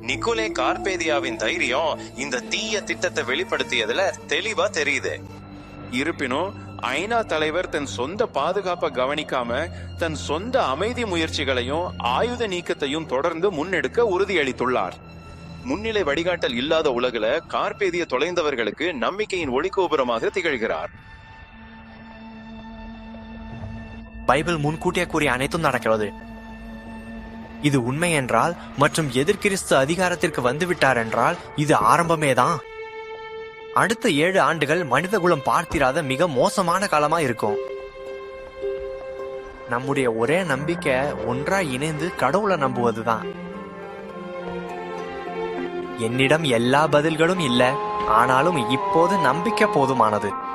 Nicolai கார்பேதியாவின் தைரியம் இந்த தீய திட்டத்தை வெளிப்படுத்தியதுல தெளிவா தெரியுது இருப்பினும் ஐநா தலைவர் தன் சொந்த பாதுகாப்பை கவனிக்காம தன் சொந்த அமைதி முயற்சிகளையும் ஆயுத நீக்கத்தையும் தொடர்ந்து முன்னெடுக்க உறுதியளித்துள்ளார் முன்னிலை வழிகாட்டல் இல்லாத உலகுல கார்பேதிய தொலைந்தவர்களுக்கு நம்பிக்கையின் ஒளிகோபுரமாக திகழ்கிறார் பைபிள் முன்கூட்டியே கூறிய அனைத்தும் நடக்கிறது இது உண்மை என்றால் மற்றும் எதிர்கிறிஸ்து அதிகாரத்திற்கு வந்துவிட்டார் என்றால் இது ஆரம்பமே தான் அடுத்த ஏழு ஆண்டுகள் மனிதகுலம் பார்த்திராத மிக மோசமான காலமா இருக்கும் நம்முடைய ஒரே நம்பிக்கை ஒன்றா இணைந்து கடவுளை நம்புவதுதான் என்னிடம் எல்லா பதில்களும் இல்ல ஆனாலும் இப்போது நம்பிக்கை போதுமானது